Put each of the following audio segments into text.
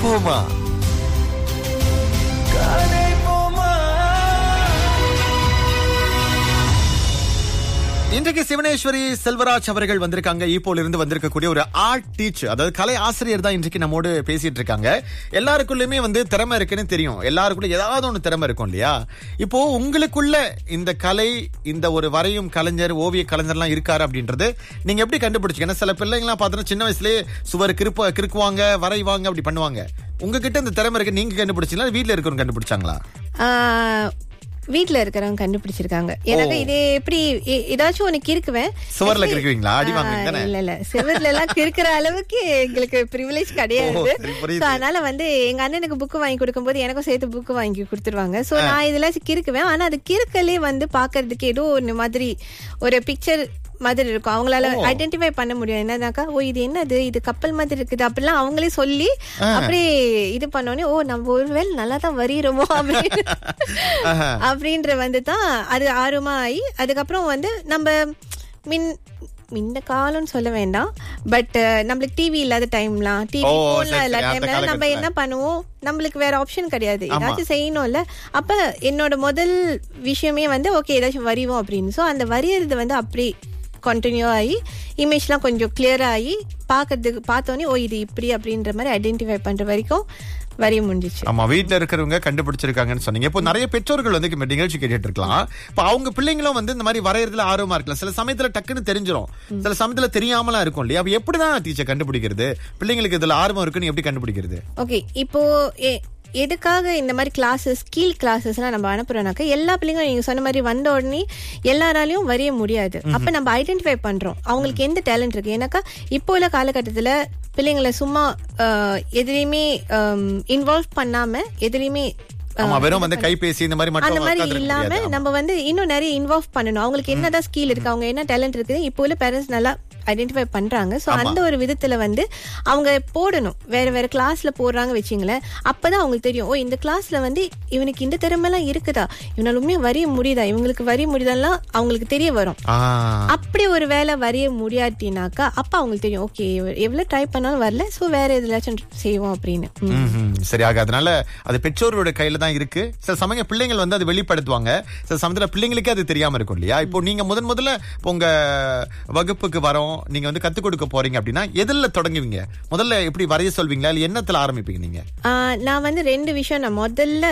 போமா கதை போமா இன்றைக்கு சிவனேஸ்வரி செல்வராஜ் அவர்கள் வந்திருக்காங்க ஈப்போல இருந்து வந்திருக்கக்கூடிய ஒரு ஆர்ட் டீச்சர் அதாவது கலை ஆசிரியர் தான் இன்றைக்கு நம்மோடு பேசிட்டு இருக்காங்க எல்லாருக்குள்ளயுமே வந்து திறமை இருக்குன்னு தெரியும் எல்லாருக்குள்ள ஏதாவது ஒண்ணு திறமை இருக்கும் இல்லையா இப்போ உங்களுக்குள்ள இந்த கலை இந்த ஒரு வரையும் கலைஞர் ஓவிய கலைஞர்லாம் இருக்காரு அப்படின்றது நீங்க எப்படி கண்டுபிடிச்சீங்க ஏன்னா சில பிள்ளைங்களாம் பார்த்தோன்னா சின்ன வயசுலயே சுவர் கிருப்ப கிறுக்குவாங்க வரைவாங்க அப்படி பண்ணுவாங்க உங்ககிட்ட இந்த திறமை இருக்கு நீங்க கண்டுபிடிச்சீங்களா வீட்ல இருக்கிறவங்க கண்டுபிடிச்சாங்களா ஆஹ், வீட்ல இருக்கிறவங்க கண்டுபிடிச்சிருக்காங்க எனக்கு இது எப்படி எ- ஏதாச்சும் ஒண்ணு கிறுக்குவேன் சுவர்ல கிறுக்குவீங்களா? அடி ஆஹ், வாங்குவீங்க தானே? இல்ல இல்ல செவர்ல எல்லாம் கிறுக்குற அளவுக்கு எங்களுக்கு ப்ரிவிலேஜ் கிடையாது ஓ, சரி, புரியுது. So, அதனால வந்து எங்க அண்ணனுக்கு புக்கு வாங்கி கொடுக்கும்போது எனக்கும் சேர்த்து புக்கு வாங்கி கொடுத்துருவாங்க சோ நான் இதுல கிறுக்குவேன் ஆனா அது கிறுக்கலே வந்து பாக்குறதுக்கு ஏதோ ஒன்னு மாதிரி ஒரு பிக்சர் மாதிரி இருக்கும் அவங்களால ஐடென்டிஃபை பண்ண முடியும் என்னன்னாக்கா ஓ இது என்னது இது கப்பல் மாதிரி இருக்குது அப்படிலாம் அவங்களே சொல்லி அப்படியே இது பண்ணோடனே ஓ நம்ம ஒருவேளை நல்லா தான் வரிகிறோமோ அப்படின்னு ஆஹா. அப்படின்ற வந்து தான் அது ஆர்வமா ஆகி அதுக்கப்புறம் வந்து நம்ம மின் முன்ன காலம்னு சொல்ல வேண்டாம் பட் நம்மளுக்கு டிவி இல்லாத டைம்லாம் டிவி ஓ, போன்ல சரி, இல்லாத சரி, அந்த டைம்ல நம்ம காலகட்டத்துல. என்ன பண்ணுவோம் நம்மளுக்கு வேற ஆப்ஷன் கிடையாது ஏதாச்சும் செய்யணும்ல அப்ப என்னோட முதல் விஷயமே வந்து ஓகே ஏதாச்சும் வரிவோம் அப்படின்னு சோ அந்த வரியறது வந்து அப்படி கண்டினியூ ஆகி இமேஜ்லாம் கொஞ்சம் கிளியர் ஆகி பார்க்கறதுக்கு பார்த்தோன்னே ஓ இது இப்படி அப்படின்ற மாதிரி ஐடென்டிஃபை பண்ற வரைக்கும் வரைய முடிஞ்சிச்சு ஆமா வீட்ல இருக்கிறவங்க கண்டுபிடிச்சிருக்காங்கன்னு சொன்னீங்க இப்போ நிறைய பெற்றோர்கள் வந்து இப்ப நிகழ்ச்சி கேட்டுட்டு இருக்கலாம் இப்ப அவங்க பிள்ளைங்களும் வந்து இந்த மாதிரி வரையறதுல ஆர்வமா இருக்கலாம் சில சமயத்துல டக்குன்னு தெரிஞ்சிரும் சில சமயத்துல தெரியாமலாம் இருக்கும் இல்லையா அப்ப எப்படிதான் டீச்சர் கண்டுபிடிக்கிறது பிள்ளைங்களுக்கு இதுல ஆர்வம் இருக்குன்னு எப்படி கண்டுபிடிக்கிறது ஓகே இப்போ எ- எதுக்காக இந்த மாதிரி கிளாஸஸ் கீழ் கிளாஸஸ்லாம் நம்ம அனுப்புறோம்னாக்க எல்லா பிள்ளைங்களும் நீங்க சொன்ன மாதிரி வந்த உடனே எல்லாராலையும் வரைய முடியாது அப்ப நம்ம ஐடென்டிஃபை பண்றோம் அவங்களுக்கு எந்த டேலண்ட் இருக்கு ஏன்னாக்கா இப்போ உள்ள காலகட்டத்துல பிள்ளைங்களை சும்மா அஹ், எதுலயுமே இன்வால்வ் பண்ணாம எதுலயுமே ஆமா வெறும் வந்து கைபேசி இந்த மாதிரி அந்த மட்டும் மாதிரி உட்கார்ந்திருக்க இல்லாம முடியாது. நம்ம வந்து இன்னும் நிறைய இன்வால்வ் பண்ணணும் அவங்களுக்கு என்னதான் ஸ்கில் இருக்கு அவங்க என்ன டேலண்ட் இருக்கு இப்போ உள்ள பேரண்ட்ஸ் நல்லா ஐடென்டிஃபை பண்றாங்க சோ அந்த ஒரு விதத்துல வந்து அவங்க போடணும் வேற வேற கிளாஸ்ல போடுறாங்க வச்சுங்களேன் அப்பதான் அவங்களுக்கு தெரியும் ஓ இந்த கிளாஸ்ல வந்து இவனுக்கு இந்த திறமை எல்லாம் இருக்குதா இவனால உண்மையா வரைய முடியுதா இவங்களுக்கு வரைய முடியுதாலாம் அவங்களுக்கு தெரிய வரும் ஆ, அப்படி ஒரு வேலை வரைய முடியாட்டினாக்கா அப்ப அவங்களுக்கு தெரியும் ஓகே எவ்வளவு ட்ரை பண்ணாலும் வரல சோ வேற எதுலாச்சும் செய்வோம் அப்படின்னு ம். ம்ஹும். சரி ஆக அதனால அது பெற்றோரோட கையில தான் இருக்கு சில சமயம் பிள்ளைங்கள் வந்து அது வெளிப்படுத்துவாங்க சில சமயத்துல பிள்ளைங்களுக்கே அது தெரியாம இருக்கும் இல்லையா இப்போ நீங்க முதன் முதல்ல இப்போ உங்க வகுப்புக்கு வரோம் நீங்க வந்து கத்துக் கொடுக்க போறீங்க அப்படின்னா எதுல தொடங்குவீங்க முதல்ல எப்படி வரைய சொல்வீங்களா இல்ல என்னத்துல ஆரம்பிப்பீங்க நீங்க ஆஹ் நான் வந்து ரெண்டு விஷயம் நான் முதல்ல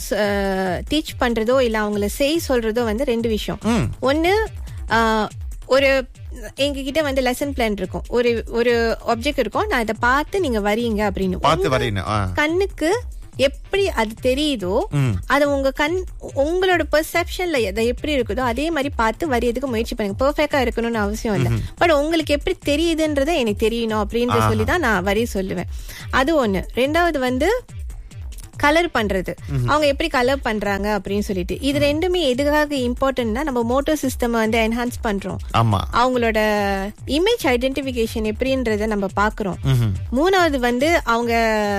டீச் பண்றதோ இல்ல அவங்கள செய் சொல்றதோ வந்து ரெண்டு விஷயம் ம். ஒன்னு ஆஹ், ஒரு எங்ககிட்ட வந்து லெசன் பிளான் இருக்கும் ஒரு ஒரு ஆப்ஜெக்ட் இருக்கும் நான் இதை பார்த்து நீங்க வரீங்க அப்படின்னு பார்த்து உங்க வரையணும் ஆ. கண்ணுக்கு எப்படி அது தெரியுதோ ம். அது உங்க கண் உங்களோட பெர்செப்ஷன்ல அதை எப்படி இருக்குதோ அதே மாதிரி பார்த்து வரையதுக்கு முயற்சி பண்ணுங்க பெர்ஃபெக்டா இருக்கணும்னு அவசியம் இல்லை பட் உங்களுக்கு எப்படி தெரியுதுன்றதை எனக்கு தெரியணும் அப்படின்ற சொல்லி தான் நான் வரைய சொல்லுவேன் அது ஒண்ணு ரெண்டாவது வந்து கலர் பண்றது அவங்க எப்படி கலர் பண்றாங்க அப்படின்னு சொல்லிட்டு இது ரெண்டுமே எதுக்காக இம்பார்ட்டன்ட்னா நம்ம மோட்டர் சிஸ்டம் வந்து என்ஹான்ஸ் பண்றோம் ஆமா அவங்களோட இமேஜ் ஐடென்டிபிகேஷன் எப்படின்றத நம்ம பாக்குறோம் ம்ஹும். மூணாவது வந்து அவங்க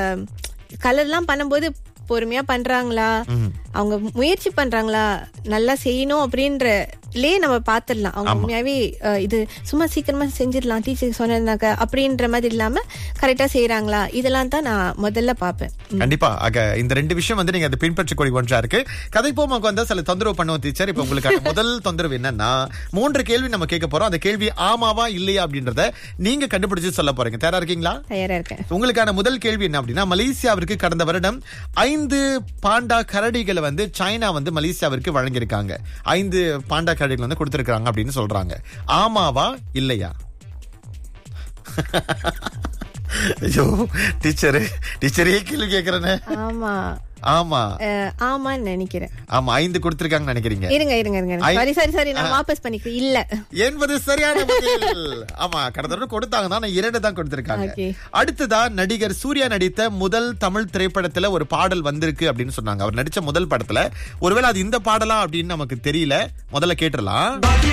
கலர்லாம் பண்ணும்போது பொறுமையா பண்றாங்களா அவங்க முயற்சி பண்றாங்களா நல்லா செய்யணும் அப்படின்றலே நம்ம பாத்துடலாம் அவங்க உண்மையாவே அஹ், இது சும்மா சீக்கிரமா செஞ்சிடலாம் டீச்சர் சொன்னதுனாக்க அப்படின்ற மாதிரி இல்லாம கரெக்டா செய்யறாங்களா இதெல்லாம் தான் நான் முதல்ல பாப்பேன் கண்டிப்பா ஆக இந்த ரெண்டு விஷயம் வந்து நீங்க அதை பின்பற்றக்கூடிய ஒன்றா இருக்கு கதை போமாக்கு வந்தா சில தொந்தரவு பண்ணுவோம் டீச்சர் இப்ப உங்களுக்கு முதல் தொந்தரவு என்னன்னா மூன்று கேள்வி நம்ம கேட்க போறோம் அந்த கேள்வி ஆமாவா இல்லையா அப்படின்றத நீங்க கண்டுபிடிச்சு சொல்ல போறீங்க தயாரா இருக்கீங்களா தயாரா இருக்கேன் உங்களுக்கான முதல் கேள்வி என்ன அப்படின்னா மலேசியாவிற்கு கடந்த வருடம் ஐந்து பாண்டா கரடிகளை வந்து சைனா வந்து மலேசியாவிற்கு வழங்கியிருக்காங்க ஐந்து பாண்டா கரடிகள் வந்து கொடுத்திருக்காங்க அப்படின்னு சொல்றாங்க ஆமாவா இல்லையா ஐயோ டீச்சரு டீச்சரே கேள்வி கேக்குறேன்னு ஆமா ஆமா அஹ், ஆமான்னு நினைக்கிறேன் ஆமா ஐந்து கொடுத்திருக்காங்கன்னு நினைக்கிறீங்க இருங்க இருங்க இருங்க ஐ- சரி சரி சரி நான் வாபஸ் பண்ணிக்கிறேன் இல்ல என்பது சரியான பதில் ஆமா கடந்த தடவை கொடுத்தாங்க தான் ஆனா இரண்டு தான் கொடுத்திருக்காங்க Okay. அடுத்ததா நடிகர் சூர்யா நடித்த முதல் தமிழ் திரைப்படத்துல ஒரு பாடல் வந்திருக்கு அப்படின்னு சொன்னாங்க அவர் நடிச்ச முதல் படத்துல ஒருவேளை அது இந்த பாடலா அப்படின்னு நமக்கு தெரியல முதல்ல கேட்டுறலாம்